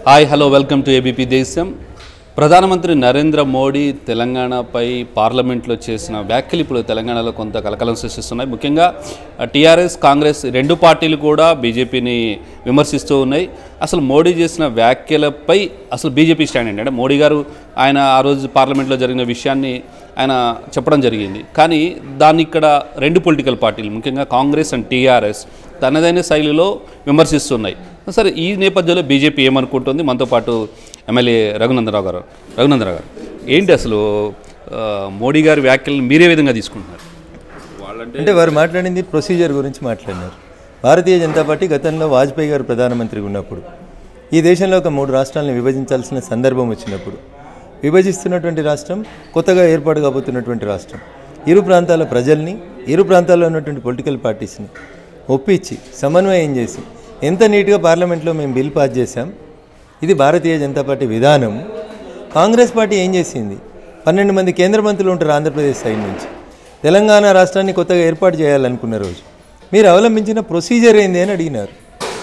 Hi hello welcome to ABP Desam ప్రధానమంత్రి నరేంద్ర మోడీ తెలంగాణపై పార్లమెంట్లో చేసిన వ్యాఖ్యలు ఇప్పుడు తెలంగాణలో కొంత కలకలం సృష్టిస్తున్నాయి ముఖ్యంగా టీఆర్ఎస్ కాంగ్రెస్ రెండు పార్టీలు కూడా బీజేపీని విమర్శిస్తూ ఉన్నాయి అసలు మోడీ చేసిన వ్యాఖ్యలపై అసలు బీజేపీ స్టాండ్ ఏంటి అంటే మోడీ గారు ఆయన ఆ రోజు పార్లమెంట్లో జరిగిన విషయాన్ని ఆయన చెప్పడం జరిగింది కానీ దాన్ని ఇక్కడ రెండు పొలిటికల్ పార్టీలు ముఖ్యంగా కాంగ్రెస్ అండ్ టీఆర్ఎస్ తనదైన శైలిలో విమర్శిస్తున్నాయి సరే ఈ నేపథ్యంలో బీజేపీ ఏమనుకుంటుంది మనతో పాటు ఎమ్మెల్యే రఘునందరావు గారు రఘునందరావు గారు ఏంటి అసలు ఆ, మోడీ గారి వ్యాఖ్యలను మీరే విధంగా తీసుకుంటున్నారు వాళ్ళంటే అంటే వారు మాట్లాడింది ప్రొసీజర్ గురించి మాట్లాడినారు భారతీయ జనతా పార్టీ గతంలో వాజ్పేయి గారు ప్రధానమంత్రిగా ఉన్నప్పుడు ఈ దేశంలో ఒక మూడు రాష్ట్రాలను విభజించాల్సిన సందర్భం వచ్చినప్పుడు విభజిస్తున్నటువంటి రాష్ట్రం కొత్తగా ఏర్పాటు కాబోతున్నటువంటి రాష్ట్రం ఇరు ప్రాంతాల ప్రజల్ని ఇరు ప్రాంతాల్లో ఉన్నటువంటి పొలిటికల్ పార్టీస్ని ఒప్పించి సమన్వయం చేసి ఎంత నీట్గా పార్లమెంట్లో మేము బిల్ పాస్ చేశాం ఇది భారతీయ జనతా పార్టీ విధానం కాంగ్రెస్ పార్టీ ఏం చేసింది పన్నెండు మంది కేంద్ర మంత్రులు ఉంటారు ఆంధ్రప్రదేశ్ సైడ్ నుంచి తెలంగాణ రాష్ట్రాన్ని కొత్తగా ఏర్పాటు చేయాలనుకున్న రోజు మీరు అవలంబించిన ప్రొసీజర్ ఏంది అని అడిగినారు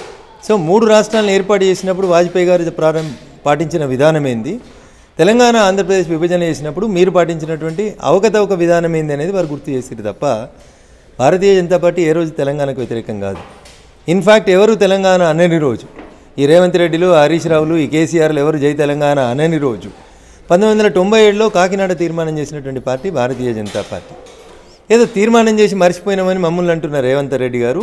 సో మూడు రాష్ట్రాలను ఏర్పాటు చేసినప్పుడు వాజ్పేయి గారు ప్రారంభ పాటించిన విధానం ఏంది తెలంగాణ ఆంధ్రప్రదేశ్ విభజన చేసినప్పుడు మీరు పాటించినటువంటి అవకతవక విధానం ఏంది అనేది వారు గుర్తు చేసిరు తప్ప భారతీయ జనతా పార్టీ ఏ రోజు తెలంగాణకు వ్యతిరేకం కాదు ఇన్ఫ్యాక్ట్ ఎవరు తెలంగాణ అనని రోజు ఈ రేవంత్ రెడ్డిలు హరీష్ రావులు ఈ కేసీఆర్లు ఎవరు జై తెలంగాణ అనని రోజు పంతొమ్మిది వందల తొంభై ఏడులో కాకినాడ తీర్మానం చేసినటువంటి పార్టీ భారతీయ జనతా పార్టీ ఏదో తీర్మానం చేసి మర్చిపోయినామని మమ్మల్ని అంటున్నారు రేవంత్ రెడ్డి గారు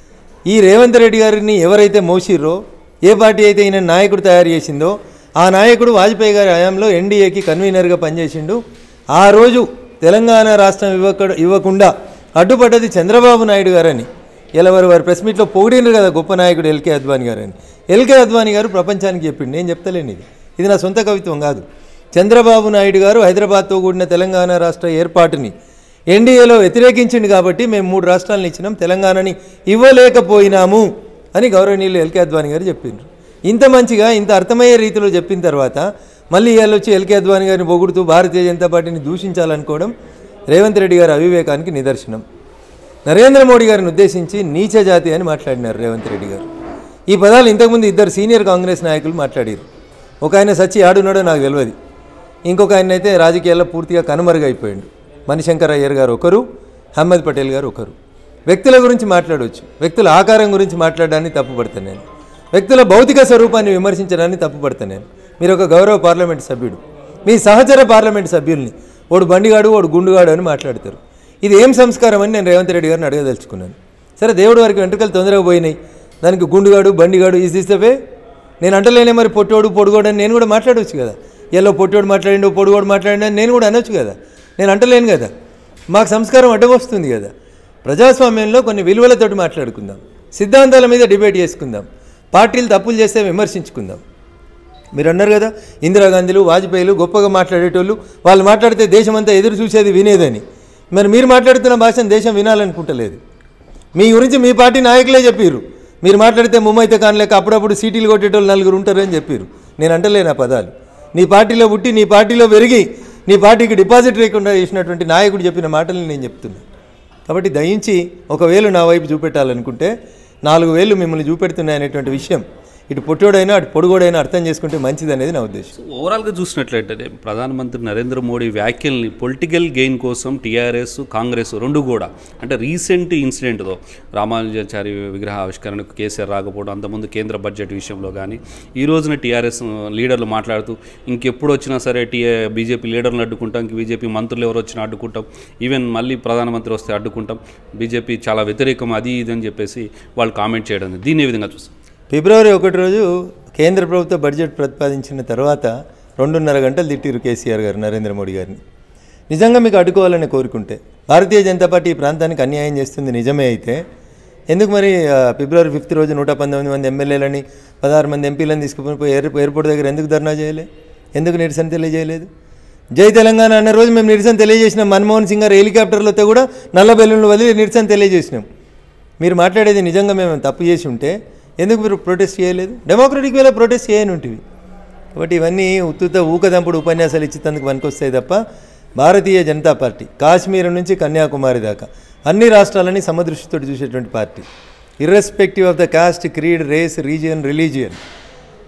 ఈ రేవంత్ రెడ్డి గారిని ఎవరైతే మోసిర్రో ఏ పార్టీ అయితే ఈయన నాయకుడు తయారు చేసిందో ఆ నాయకుడు వాజ్పేయి గారి హయాంలో ఎన్డీఏకి కన్వీనర్గా పనిచేసిండు ఆ రోజు తెలంగాణ రాష్ట్రం ఇవ్వక ఇవ్వకుండా అడ్డుపడ్డది చంద్రబాబు నాయుడు గారని ఇలా వారు వారి ప్రెస్ మీట్లో పొగిడినారు కదా గొప్ప నాయకుడు ఎల్కే అద్వానీ గారని ఎల్కే అద్వానీ గారు ప్రపంచానికి చెప్పిండు నేను చెప్తలేను ఇది ఇది నా సొంత కవిత్వం కాదు చంద్రబాబు నాయుడు గారు హైదరాబాద్తో కూడిన తెలంగాణ రాష్ట్ర ఏర్పాటుని ఎన్డీఏలో వ్యతిరేకించింది కాబట్టి మేము మూడు రాష్ట్రాలను ఇచ్చినాం తెలంగాణని ఇవ్వలేకపోయినాము అని గౌరవనీయులు ఎల్కే అద్వానీ గారు చెప్పిండ్రు ఇంత మంచిగా ఇంత అర్థమయ్యే రీతిలో చెప్పిన తర్వాత మళ్ళీ ఇవాళ వచ్చి ఎల్కే అద్వానీ గారిని పొగుడుతూ భారతీయ జనతా పార్టీని దూషించాలనుకోవడం రేవంత్ రెడ్డి గారి అవివేకానికి నిదర్శనం నరేంద్ర మోడీ గారిని ఉద్దేశించి నీచ జాతి అని మాట్లాడినారు రేవంత్ రెడ్డి గారు ఈ పదాలు ఇంతకుముందు ఇద్దరు సీనియర్ కాంగ్రెస్ నాయకులు మాట్లాడారు ఒక ఆయన సచ్చి ఆడున్నాడో నాకు తెలియదు ఇంకొక ఆయన అయితే రాజకీయాల్లో పూర్తిగా కనుమరుగైపోయాడు మణిశంకర్ అయ్యర్ గారు ఒకరు అహ్మద్ పటేల్ గారు ఒకరు వ్యక్తుల గురించి మాట్లాడవచ్చు వ్యక్తుల ఆకారం గురించి మాట్లాడడాన్ని తప్పుపడతాను నేను వ్యక్తుల భౌతిక స్వరూపాన్ని విమర్శించడాన్ని తప్పుపడతాను నేను మీరు ఒక గౌరవ పార్లమెంట్ సభ్యుడు మీ సహచర పార్లమెంట్ సభ్యుల్ని ఓడు బండిగాడు ఓడు గుండుగాడు అని మాట్లాడతారు ఇది ఏం సంస్కారం అని నేను రేవంత్ రెడ్డి గారిని అడగదలుచుకున్నాను సరే దేవుడు వారికి వెంట్రుకలు తొందరగా పోయినాయి దానికి గుండుగాడు బండిగాడు ఈజ్ దిస్ ద వే నేను అంటలేనే మరి పొట్టోడు పొడుగోడు అని నేను కూడా మాట్లాడవచ్చు కదా ఎల్లో పొట్టోడు మాట్లాడిండు పొడుగోడు మాట్లాడిండు అని నేను కూడా అనొచ్చు కదా నేను అంటలేను కదా మాకు సంస్కారం అడ్డవస్తుంది కదా ప్రజాస్వామ్యంలో కొన్ని విలువలతోటి మాట్లాడుకుందాం సిద్ధాంతాల మీద డిబేట్ చేసుకుందాం పార్టీలు తప్పులు చేస్తే విమర్శించుకుందాం మీరు అన్నారు కదా ఇందిరాగాంధీలు వాజ్పేయిలు గొప్పగా మాట్లాడేటోళ్ళు వాళ్ళు మాట్లాడితే దేశమంతా ఎదురు చూసేది వినేదని మరి మీరు మాట్లాడుతున్న భాషను దేశం వినాలనుకుంటలేదు మీ గురించి మీ పార్టీ నాయకులే చెప్పారు మీరు మాట్లాడితే ముమ్మైతే కానలేక అప్పుడప్పుడు సీటీలు కొట్టేటోళ్ళు నలుగురు ఉంటారు అని చెప్పారు నేను అంటలేను ఆ పదాలు నీ పార్టీలో పుట్టి నీ పార్టీలో పెరిగి నీ పార్టీకి డిపాజిట్ లేకుండా చేసినటువంటి నాయకుడు చెప్పిన మాటలు నేను చెప్తున్నాను కాబట్టి దయించి ఒకవేళ నా వైపు చూపెట్టాలనుకుంటే నాలుగు వేలు మిమ్మల్ని చూపెడుతున్నాయనేటువంటి విషయం ఇటు పొట్టోడైనా అటు పొడుగోడైనా అర్థం చేసుకుంటే మంచిది అనేది నా ఉద్దేశం ఓవరాల్గా చూసినట్లయితే ప్రధానమంత్రి నరేంద్ర మోడీ వ్యాఖ్యల్ని పొలిటికల్ గెయిన్ కోసం టీఆర్ఎస్ కాంగ్రెస్ రెండు కూడా అంటే రీసెంట్ ఇన్సిడెంట్తో రామానుజాచారి విగ్రహ ఆవిష్కరణకు కేసీఆర్ రాకపోవడం అంతకుముందు కేంద్ర బడ్జెట్ విషయంలో కానీ ఈ రోజున టీఆర్ఎస్ లీడర్లు మాట్లాడుతూ ఇంకెప్పుడు వచ్చినా సరే టీఆ బీజేపీ లీడర్లను అడ్డుకుంటాం ఇంక బీజేపీ మంత్రులు ఎవరు వచ్చినా అడ్డుకుంటాం ఈవెన్ మళ్ళీ ప్రధానమంత్రి వస్తే అడ్డుకుంటాం బీజేపీ చాలా వ్యతిరేకం అది ఇది అని చెప్పేసి వాళ్ళు కామెంట్ చేయడం దీన్ని ఏ విధంగా చూస్తాం ఫిబ్రవరి ఒకటి రోజు కేంద్ర ప్రభుత్వ బడ్జెట్ ప్రతిపాదించిన తర్వాత రెండున్నర గంటలు తిట్టిరు కేసీఆర్ గారు నరేంద్ర మోడీ గారిని నిజంగా మీకు అడ్డుకోవాలని కోరుకుంటే భారతీయ జనతా పార్టీ ఈ ప్రాంతానికి అన్యాయం చేస్తుంది నిజమే అయితే ఎందుకు మరి ఆ, ఫిబ్రవరి ఫిఫ్త్ రోజు నూట పంతొమ్మిది మంది ఎమ్మెల్యేలని పదహారు మంది ఎంపీలను తీసుకుని పోయి ఎయిర్ ఎయిర్పోర్ట్ దగ్గర ఎందుకు ధర్నా చేయలే ఎందుకు నిరసన తెలియజేయలేదు జై తెలంగాణ అన్న రోజు మేము నిరసన తెలియజేసినాం మన్మోహన్ సింగ్ గారు హెలికాప్టర్లతో కూడా నల్ల బెలూన్లు వదిలి నిరసన తెలియజేసినాం మీరు మాట్లాడేది నిజంగా మేము తప్పు చేసి ఉంటే ఎందుకు మీరు ప్రొటెస్ట్ చేయలేదు డెమోక్రటిక్ వేలో ప్రొటెస్ట్ చేయని ఉంటివి కాబట్టి ఇవన్నీ ఉత్తుత ఊకదంపుడు ఉపన్యాసాలు ఇచ్చేందుకు పనికొస్తాయి తప్ప భారతీయ జనతా పార్టీ కాశ్మీర్ నుంచి కన్యాకుమారి దాకా అన్ని రాష్ట్రాలని సమదృష్టితో చూసేటువంటి party irrespective of the caste creed race region religion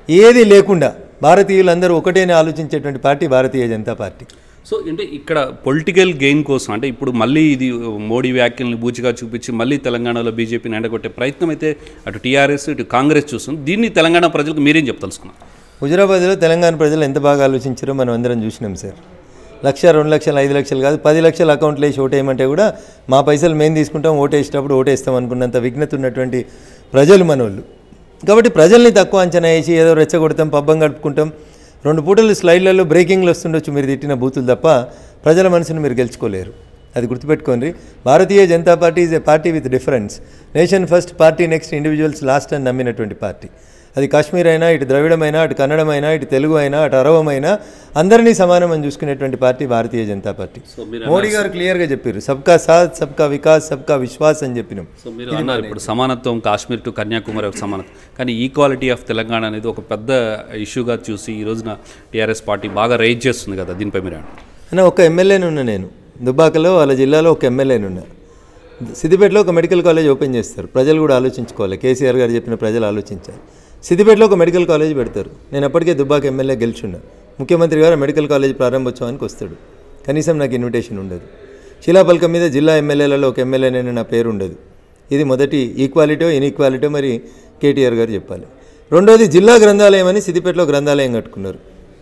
ఏది లేకుండా భారతీయులందరూ ఒకటేనే ఆలోచించేటువంటి party Bharatiya Janata party so అంటే ఇక్కడ పొలిటికల్ గెయిన్ కోసం అంటే ఇప్పుడు మళ్ళీ ఇది మోడీ వ్యాఖ్యల్ని బూచిగా చూపించి మళ్ళీ తెలంగాణలో బీజేపీని ఎండగొట్టే ప్రయత్నం అయితే అటు టీఆర్ఎస్ ఇటు కాంగ్రెస్ చూస్తుంది దీన్ని తెలంగాణ ప్రజలకు మీరేం చెప్తలుసుకున్నారు హుజరాబాద్లో తెలంగాణ ప్రజలు ఎంత బాగా ఆలోచించారో మనం అందరం చూసినాం సార్ లక్ష రెండు లక్షలు ఐదు లక్షలు కాదు పది లక్షల అకౌంట్లు వేసి ఓటేయమంటే కూడా మా పైసలు మేము తీసుకుంటాం ఓటేసేటప్పుడు ఓటేస్తాం అనుకున్నంత విఘ్నత ఉన్నటువంటి ప్రజలు మనోళ్ళు కాబట్టి ప్రజల్ని తక్కువ అంచనా వేసి ఏదో రెచ్చగొడతాం పబ్బం గడుపుకుంటాం రెండు పూటలు స్లైడ్లలో బ్రేకింగ్లు వస్తుండొచ్చు మీరు తిట్టిన బూతులు తప్ప ప్రజల మనసును మీరు గెలుచుకోలేరు అది గుర్తుపెట్టుకోండి Bharatiya Janata party is a party with difference nation first party next individuals last అని నమ్మినటువంటి పార్టీ అది కాశ్మీర్ అయినా ఇటు ద్రవిడమైనా అటు కన్నడమైనా ఇటు తెలుగు అయినా అటు అరవమైనా అందరినీ సమానం అని చూసుకునేటువంటి party Bharatiya Janata party so మీరు మోడీ గారు క్లియర్గా చెప్పారు సబ్కా సాత్ సబ్కా వికాస్ సబ్కా విశ్వాస్ అని చెప్పినాం సో మీరు అన్నారు ఇప్పుడు సమానత్వం కాశ్మీర్ టు కన్యాకుమారి ఒక సమానత్వం కానీ ఈక్వాలిటీ ఆఫ్ తెలంగాణ అనేది ఒక పెద్ద ఇష్యూగా చూసి ఈ రోజున టీఆర్ఎస్ పార్టీ బాగా రైజ్ చేస్తుంది కదా దీనిపై మీరు ఏమంటారు? అన్న ఒక ఎమ్మెల్యేని ఉన్నా నేను దుబ్బాకలో వాళ్ళ జిల్లాలో ఒక ఎమ్మెల్యేని ఉన్నా సిద్దిపేటలో ఒక మెడికల్ కాలేజ్ ఓపెన్ చేస్తారు ప్రజలు కూడా ఆలోచించుకోవాలి కేసీఆర్ గారు చెప్పిన ప్రజలు ఆలోచించాలి సిద్దిపేటలో ఒక మెడికల్ కాలేజ్ పెడతారు నేను అప్పటికే దుబ్బాక ఎమ్మెల్యే గెలిచున్నా ముఖ్యమంత్రి గారు మెడికల్ కాలేజ్ ప్రారంభోత్సవానికి వస్తాడు కనీసం నాకు ఇన్విటేషన్ ఉండదు శిలాపలకం మీద జిల్లా ఎమ్మెల్యేలలో ఒక ఎమ్మెల్యేనైనా నా పేరు ఉండదు ఇది మొదటి ఈక్వాలిటీ ఇన్ఈక్వాలిటీ మరి కేటీఆర్ గారు చెప్పాలి రెండోది జిల్లా గ్రంథాలయం అని సిద్దిపేటలో గ్రంథాలయం కట్టుకున్నారు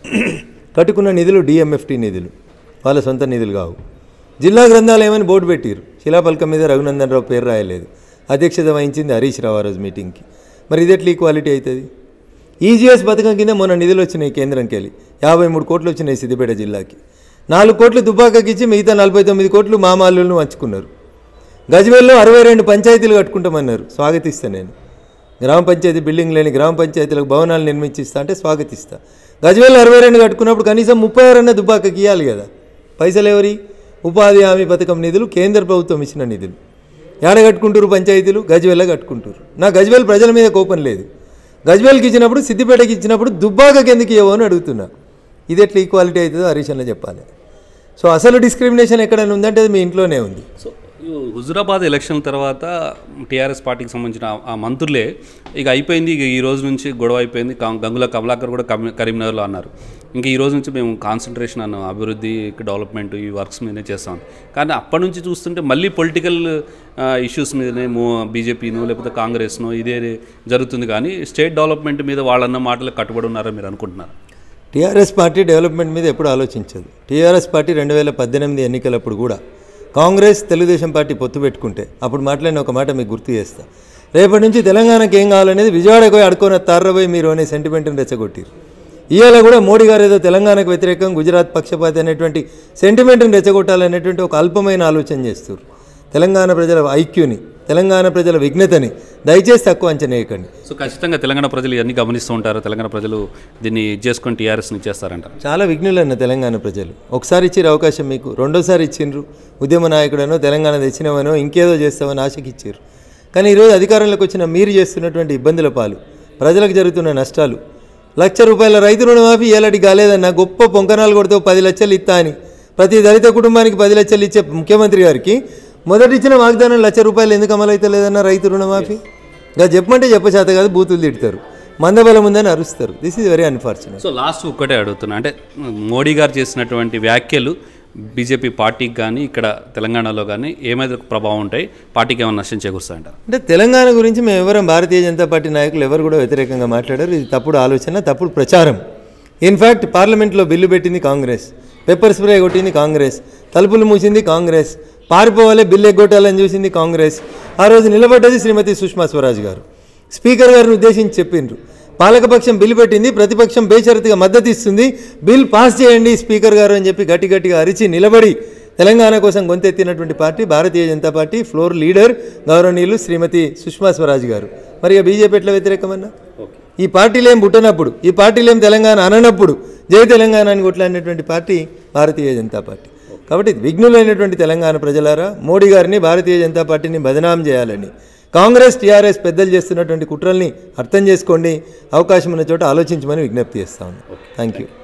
కట్టుకున్న నిధులు డిఎంఎఫ్టీ నిధులు వాళ్ళ సొంత నిధులు కావు జిల్లా గ్రంథాలయం అని బోర్డు పెట్టారు శిలాపలకం మీద రఘునందన్ రావు పేరు రాయలేదు అధ్యక్షత వహించింది హరీష్ రావు ఆ రోజు మీటింగ్కి మరి ఇది ఎట్లా ఈక్వాలిటీ అవుతుంది ఈజీఎస్ పథకం కింద మొన్న నిధులు వచ్చినాయి కేంద్రంకి వెళ్ళి యాభై మూడు కోట్లు వచ్చినాయి సిద్దిపేట జిల్లాకి నాలుగు కోట్లు దుబ్బాకకి ఇచ్చి మిగతా నలభై తొమ్మిది కోట్లు మామాల్లులను పంచుకున్నారు గజ్వేల్లో అరవై రెండు పంచాయతీలు కట్టుకుంటామన్నారు స్వాగతిస్తా నేను గ్రామ పంచాయతీ బిల్డింగ్ లేని గ్రామ పంచాయతీలకు భవనాలు నిర్మించిస్తా అంటే స్వాగతిస్తా గజ్వేల్ అరవై రెండు కట్టుకున్నప్పుడు కనీసం ముప్పై ఆరన్న దుబ్బాకకి ఇవ్వాలి కదా పైసలు ఎవరి ఉపాధి హామీ పథకం నిధులు కేంద్ర ప్రభుత్వం ఇచ్చిన నిధులు ఏడ కట్టుకుంటారు పంచాయతీలు గజ్వేల్లో కట్టుకుంటారు నా గజ్వేల్ ప్రజల మీద కోపం లేదు గజ్వేల్కి ఇచ్చినప్పుడు సిద్దిపేటకి ఇచ్చినప్పుడు దుబ్బాకకి ఎందుకు ఇవ్వవు అని అడుగుతున్నా ఇది ఎట్లా ఈక్వాలిటీ అవుతుందో హరీష్ అన్న చెప్పాలి సో అసలు డిస్క్రిమినేషన్ ఎక్కడైనా ఉందంటే అది మీ ఇంట్లోనే ఉంది సో ఈ హుజురాబాద్ ఎలక్షన్ తర్వాత టీఆర్ఎస్ పార్టీకి సంబంధించిన ఆ- ఆ మంత్రులే ఇక అయిపోయింది ఇక ఈ రోజు నుంచి గొడవ అయిపోయింది కా- గంగుల కమలాకర్ కూడా కమి- కరీంనగర్లో అన్నారు ఇంకా ఈ రోజు నుంచి మేము కాన్సన్ట్రేషన్ అన్న అభివృద్ధి డెవలప్మెంట్ ఈ వర్క్స్ మీదనే చేస్తాం కానీ అప్పటి నుంచి చూస్తుంటే మళ్ళీ పొలిటికల్ ఇష్యూస్ మీదనే మో బీజేపీనో లేకపోతే కాంగ్రెస్నో ఇదే జరుగుతుంది కానీ స్టేట్ డెవలప్మెంట్ మీద వాళ్ళన్న మాటలు కట్టుబడి ఉన్నారని మీరు అనుకుంటున్నారు టీఆర్ఎస్ పార్టీ డెవలప్మెంట్ మీద ఎప్పుడు ఆలోచించదు టీఆర్ఎస్ పార్టీ రెండు వేల పద్దెనిమిది ఎన్నికలప్పుడు కూడా కాంగ్రెస్ తెలుగుదేశం పార్టీ పొత్తు పెట్టుకుంటే అప్పుడు మాట్లాడిన ఒక మాట మీకు గుర్తు చేస్తా రేపటి నుంచి తెలంగాణకి ఏం కావాలనేది విజయవాడకు పోయి అడుకోన తార్రబోయి మీరు అనే సెంటిమెంట్ని రెచ్చగొట్టారు ఇవాళ కూడా మోడీ గారు ఏదో తెలంగాణకు వ్యతిరేకం గుజరాత్ పక్షపాతి అనేటువంటి సెంటిమెంట్ని రెచ్చగొట్టాలనేటువంటి ఒక అల్పమైన ఆలోచన చేస్తారు తెలంగాణ ప్రజల ఐక్యూని తెలంగాణ ప్రజల విఘ్నతని దయచేసి తక్కువ అంచనా వేయకండి సో ఖచ్చితంగా తెలంగాణ ప్రజలు ఇవన్నీ గమనిస్తూ ఉంటారు తెలంగాణ ప్రజలు దీన్ని ఇది చేసుకొని టీఆర్ఎస్ని ఇచ్చేస్తారంటారు చాలా విఘ్నులన్న తెలంగాణ ప్రజలు ఒకసారి ఇచ్చారు అవకాశం మీకు రెండోసారి ఇచ్చిండ్రు ఉద్యమ నాయకుడనో తెలంగాణ తెచ్చినవనో ఇంకేదో చేస్తామని ఆశకి ఇచ్చారు కానీ ఈరోజు అధికారంలోకి వచ్చిన మీరు చేస్తున్నటువంటి ఇబ్బందుల పాలు ప్రజలకు జరుగుతున్న నష్టాలు లక్ష రూపాయల రైతు రుణమాఫీ ఏలాంటి కాలేదన్న గొప్ప పొంకనాలు కొడితే ఓ పది లక్షలు ఇస్తా అని ప్రతి దళిత కుటుంబానికి పది లక్షలు ఇచ్చే ముఖ్యమంత్రి గారికి మొదటి ఇచ్చిన వాగ్దానం లక్ష రూపాయలు ఎందుకు అమలైతే లేదన్న రైతు రుణమాఫీ ఇంకా చెప్పమంటే చెప్పచేత కాదు బూతులు తిడతారు మందబలం ఉందని అరుస్తారు this is very unfortunate so last ఒక్కటే అడుగుతున్నా అంటే మోడీ గారు చేసినటువంటి వ్యాఖ్యలు బీజేపీ పార్టీకి కానీ ఇక్కడ తెలంగాణలో కానీ ఏమైనా ప్రభావం ఉంటాయి పార్టీకి ఏమైనా నష్టం చేకూరుస్తాయంటారు అంటే తెలంగాణ గురించి మేము ఎవరం భారతీయ జనతా పార్టీ నాయకులు ఎవరు కూడా వ్యతిరేకంగా మాట్లాడారు ఇది తప్పుడు ఆలోచన తప్పుడు ప్రచారం ఇన్ఫ్యాక్ట్ పార్లమెంట్లో బిల్లు పెట్టింది కాంగ్రెస్ పెప్పర్ స్ప్రే కొట్టింది కాంగ్రెస్ తలుపులు మూసింది కాంగ్రెస్ పారిపోవాలి బిల్లు ఎగ్గొట్టాలని చూసింది కాంగ్రెస్ ఆ రోజు నిలబడ్డది శ్రీమతి సుష్మా స్వరాజ్ గారు స్పీకర్ గారిని ఉద్దేశించి చెప్పిండ్రు పాలకపక్షం బిల్లు పెట్టింది ప్రతిపక్షం బేషరతుగా మద్దతు ఇస్తుంది బిల్ పాస్ చేయండి స్పీకర్ గారు అని చెప్పి గట్టి గట్టిగా అరిచి నిలబడి తెలంగాణ కోసం గొంతెత్తినటువంటి party Bharatiya Janata party floor leader గౌరవనీయులు శ్రీమతి సుష్మా స్వరాజ్ గారు మరి ఇక బీజేపీ ఎట్లా వ్యతిరేకమన్నా ఈ పార్టీలు ఏం పుట్టనప్పుడు ఈ పార్టీలు ఏం తెలంగాణ అననప్పుడు జై తెలంగాణ అని కొట్లాడినటువంటి పార్టీ భారతీయ జనతా పార్టీ కాబట్టి విఘ్నులైనటువంటి తెలంగాణ ప్రజలారా మోడీ గారిని భారతీయ జనతా పార్టీని బదనాం చేయాలని కాంగ్రెస్ టీఆర్ఎస్ పెద్దలు చేస్తున్నటువంటి కుట్రల్ని అర్థం చేసుకోండి అవకాశం ఉన్న చోట ఆలోచించమని విజ్ఞప్తి చేస్తాను థ్యాంక్ యూ